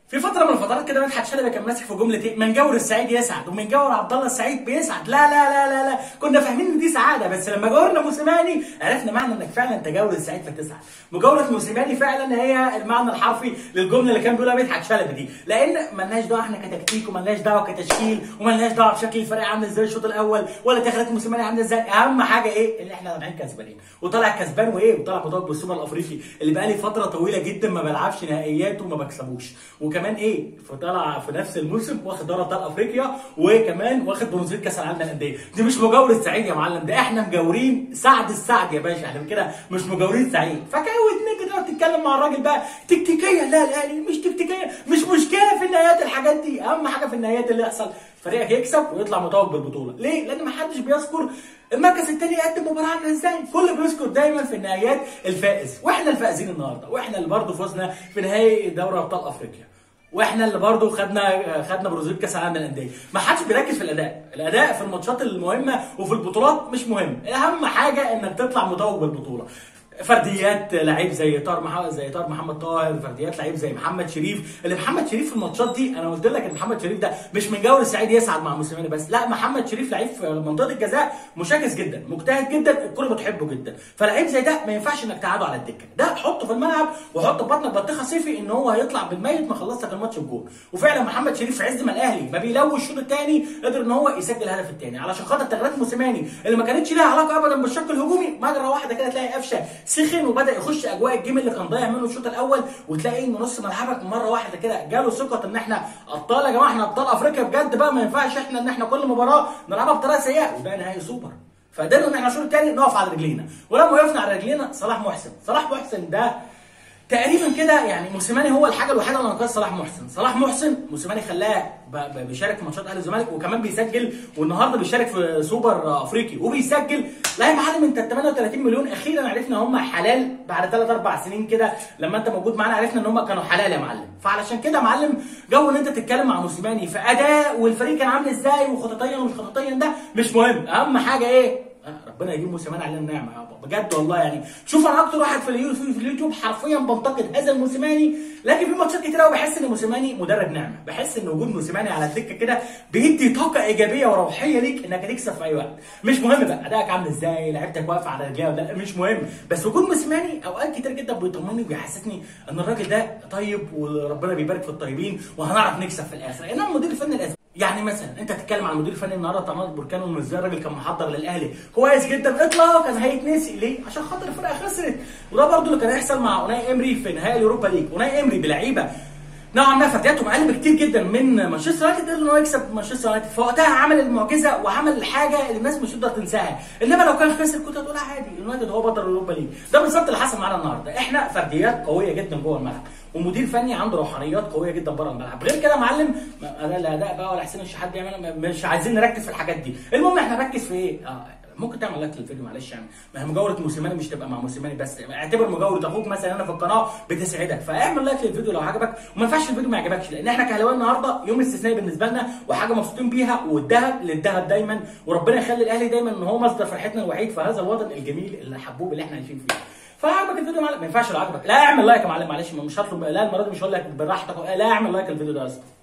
في فتره من الفترات كده مدحت شلبي كان ماسك في جمله ايه من جور السعيد يسعد ومن جور عبد الله السعيد بيسعد لا لا لا لا لا كنا فاهمين ان دي سعاده بس لما جاورنا موسيماني عرفنا معنى انك فعلا تجاور السعيد فتسعد مجاوره موسيماني فعلا هي المعنى الحرفي للجمله اللي كان بيقولها مدحت شلبي دي لان ملناش دعوه احنا كتكتيك وملناش دعوه كتشكيل وملناش دعوه بشكل الفريق عامل ازاي الشوط الاول ولا تغييرات موسيماني عامله ازاي اهم حاجه ايه ان احنا طالعين كسبانين وطالع كسبان وايه وطالع متوج بالسوبر الافريقي اللي بقى لي فتره طويله جدا ما بلعبش نهائيات وما بكسبوش وكمان ايه فطلع في نفس الموسم واخد دوري ابطال افريقيا وكمان واخد برونزيه كاس العالم للانديه دي مش مجاوره سعيد يا معلم ده احنا مجاورين سعد السعد يا باشا احنا كده مش مجاورين سعيد فكاوي اتنين كده تتكلم مع الراجل بقى تكتيكيا لا الاهلي مش تكتيكيا مش مشكله في النهايات الحاجات دي اهم حاجه في النهايات اللي يحصل فريقك يكسب ويطلع متوج بالبطوله ليه لان ما حدش بيذكر المركز الثاني يقدم مباراه عامله ازاي كل بيذكر دايما في النهايات الفائز واحنا الفائزين النهارده واحنا اللي برضه فزنا في نهائي دوري ابطال افريقيا واحنا اللي برضه خدنا خدنا برونزيه كاس العالم للانديه ما حدش بيركز في الاداء الاداء في الماتشات المهمه وفي البطولات مش مهم اهم حاجه انك تطلع متوج بالبطوله فرديات لعيب زي طاهر محمد زي طاهر محمد طاهر فرديات لعيب زي محمد شريف اللي محمد شريف في الماتشات دي انا قلت لك ان محمد شريف ده مش من جور السعيد يسعد مع موسيماني بس لا محمد شريف لعيب في منطقه الجزاء مشاكس جدا مجتهد جدا الكره بتحبه جدا فلعيب زي ده ما ينفعش انك تقعده على الدكه ده حطه في الملعب وحط في بطنك بطيخه صيفي ان هو هيطلع بالميت ما خلص لك الماتش بجول وفعلا محمد شريف في عز ما الاهلي ما بيلوي الشوط الثاني قدر ان هو يسجل الهدف الثاني علشان خاطر تغييرات موسيماني اللي ما كانتش ليها علاقه ابدا بالشق الهجومي مره واحده كده تلاقي قفشه سخن وبدا يخش اجواء الجيم اللي كان ضايع منه الشوط الاول وتلاقي ان نص ملعبك مره واحده كده جاله ثقه ان احنا ابطال يا جماعه احنا ابطال افريقيا بجد بقى ما ينفعش احنا ان احنا كل مباراه نلعبها بطريقه سيئه وده نهائي سوبر فقدرنا ان احنا الشوط الثاني نقف على رجلينا ولما وقفنا على رجلينا صلاح محسن صلاح محسن ده تقريبا كده يعني موسيماني هو الحاجه الوحيده اللي ناقص صلاح محسن صلاح محسن موسيماني خلاه بيشارك في ماتشات اهلي والزمالك وكمان بيسجل والنهارده بيشارك في سوبر افريقي وبيسجل لا يا معلم انت ال 38 مليون اخيرا عرفنا هم حلال بعد 3 4 سنين كده لما انت موجود معانا عرفنا ان هم كانوا حلال يا معلم فعلشان كده يا معلم جو ان انت تتكلم مع موسيماني في اداء والفريق كان عامل ازاي وخططيا ومش خططيا ده مش مهم اهم حاجه ايه ربنا يجيب موسيماني علينا النعمه يابا بجد والله يعني شوف انا اكتر واحد في اليوتيوب في اليوتيوب حرفيا بنتقد هذا الموسيماني لكن في ماتشات كتير قوي بحس ان موسيماني مدرب نعمه بحس ان وجود موسيماني على الدكه كده بيدي طاقه ايجابيه وروحيه ليك انك تكسب في اي وقت مش مهم بقى ادائك عامل ازاي لعيبتك واقفه على رجليها ولا مش مهم بس وجود موسيماني اوقات كتير جدا بيطمني وبيحسسني ان الراجل ده طيب وربنا بيبارك في الطيبين وهنعرف نكسب في الاخر لان المدير الفني الاسباني يعني مثلا انت تتكلم عن المدير الفني النهارده طبعا بركان ومزار الراجل كان محضر للاهلي كويس جدا اطلع كان هيتنسي ليه؟ عشان خاطر الفرقه خسرت وده برضو اللي كان هيحصل مع اوناي امري في نهائي اليوروبا ليج اوناي امري بلعيبه نوعا ما فردياتهم اقل بكتير جدا من مانشستر يونايتد قدر ان هو يكسب مانشستر يونايتد فوقتها عمل المعجزه وعمل الحاجه اللي الناس مش تقدر تنساها انما لو كان خسر كنت هتقول عادي اليونايتد هو بطل اليوروبا ليج ده بالظبط اللي حصل معانا النهارده احنا فرديات قويه جدا جوه الملعب ومدير فني عنده روحانيات قويه جدا بره الملعب غير كده يا معلم لا الاداء بقى ولا حسين الشحات بيعمل مش عايزين نركز في الحاجات دي المهم احنا نركز في ايه آه. ممكن تعمل لايك للفيديو معلش يعني ما هي مجاوره موسيماني مش تبقى مع موسيماني بس اعتبر مجاوره اخوك مثلا هنا في القناه بتسعدك فاعمل لايك للفيديو لو عجبك وما ينفعش الفيديو ما يعجبكش لان احنا كهلاويه النهارده يوم استثنائي بالنسبه لنا وحاجه مبسوطين بيها والذهب للذهب دايما وربنا يخلي الاهلي دايما ان هو مصدر فرحتنا الوحيد في هذا الوطن الجميل الحبوب اللي احنا عايشين فيه فعجبك الفيديو معلم ما ينفعش لو عجبك لا اعمل لايك يا معلم معلش مش هطلب لا المره دي مش هقول لك براحتك لا اعمل لايك الفيديو ده يا اسطى